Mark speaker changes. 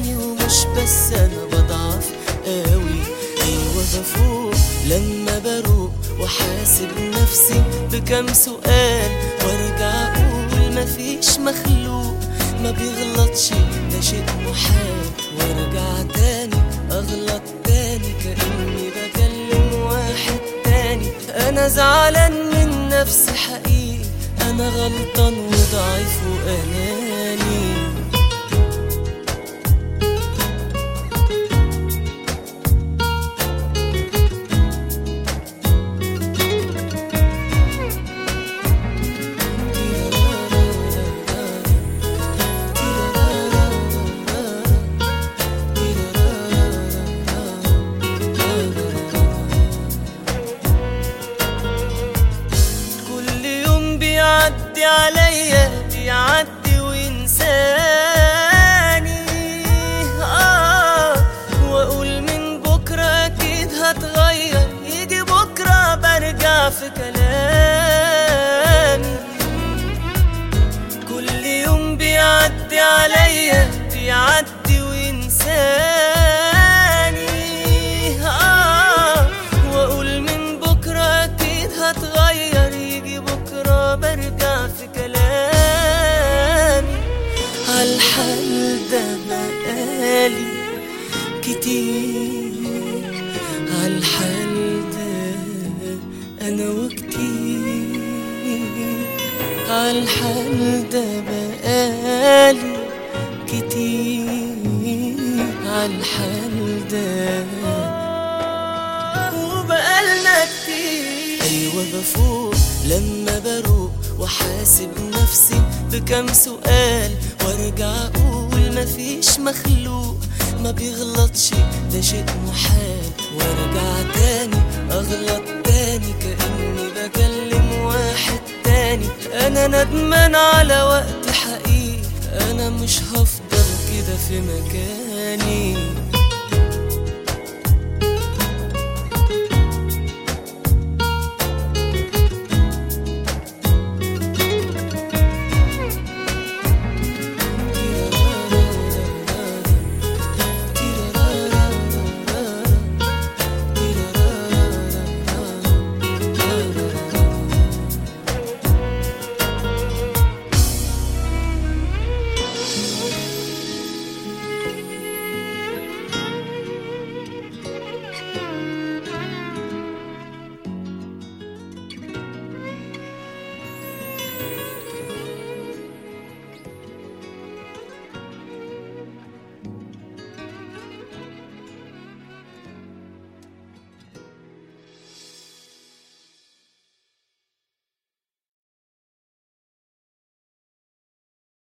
Speaker 1: تاني ومش بس انا بضعف قوي ايوه بفوق لما بروق وحاسب نفسي بكم سؤال وارجع اقول مفيش مخلوق ما بيغلطش ده شيء محال وارجع تاني اغلط تاني كاني بكلم واحد تاني انا زعلان من نفسي حقيقي انا غلطان وضعيف واناني كل يوم بيعدي عليا بيعدي وينساني آه واقول من بكره اكيد هتغير يجي بكره برجع في كلامي كل يوم بيعدي عليا بيعدي وينساني آه واقول من بكره اكيد هتغير يجي بكره برجع في كلامي عالحال ده بقالي كتير عالحال ده انا وكتير عالحال ده بقالي كتير عالحال ده وبقالنا كتير ايوه بفوق لما بروق وحاسب نفسي بكم سؤال وارجع اقول مفيش مخلوق ما بيغلطش ده شيء محال وارجع تاني اغلط تاني كاني بكلم واحد تاني انا ندمان على وقت حقيقي انا مش هفضل كده في مكاني